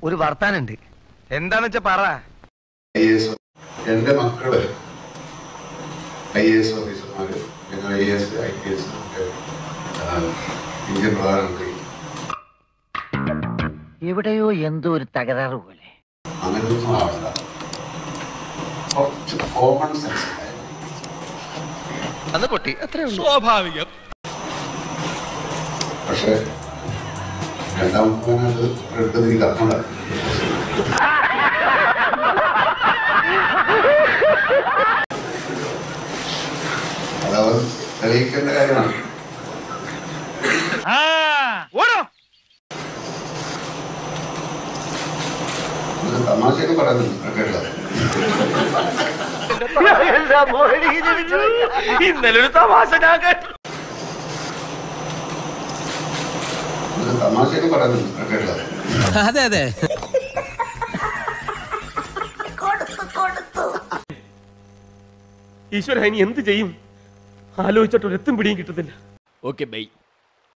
ഒരു വർത്താനുണ്ട് എന്താന്ന് വെച്ചാ പറ ഐ എസ് എൻ്റെ മക്കള് ഐ എ എസ് ഓഫീസർമാർ ഞങ്ങൾ I S I P S ഒക്കെ ആ, ഇന്ത്യൻ പ്രധാനമന്ത്രി എവിടെയോ എന്തോ ഒരു തകരാറ് പോലെ അങ്ങനെയൊന്നും ആവണ്ട കുറച്ച് കോമൺ സെൻസ് ഉണ്ടായിരുന്നു അന്ന് പൊട്ടി അത്രേ ഉള്ളൂ സ്വാഭാവികം പക്ഷെ രണ്ടാമത്തെ അത് എടുത്തത് എനിക്ക് അറിഞ്ഞൂടാ അതവർ തെളിയിക്കേണ്ട കാര്യമാണ് ഇത് തമാശയൊക്കെ പറയുന്നുണ്ട് കേട്ടത് ഇന്നലെ ഒരു തമാശ ഞാൻ കേട്ടു ഇത് തമാശയൊക്കെ പറയുന്നുണ്ട് കേട്ടത് അതെ അതെ ഈശ്വര ഇനി എന്ത് ചെയ്യും ആലോചിച്ചിട്ട് ഒരു എത്തും പിടിയും കിട്ടുന്നില്ല ഓക്കെ ബൈ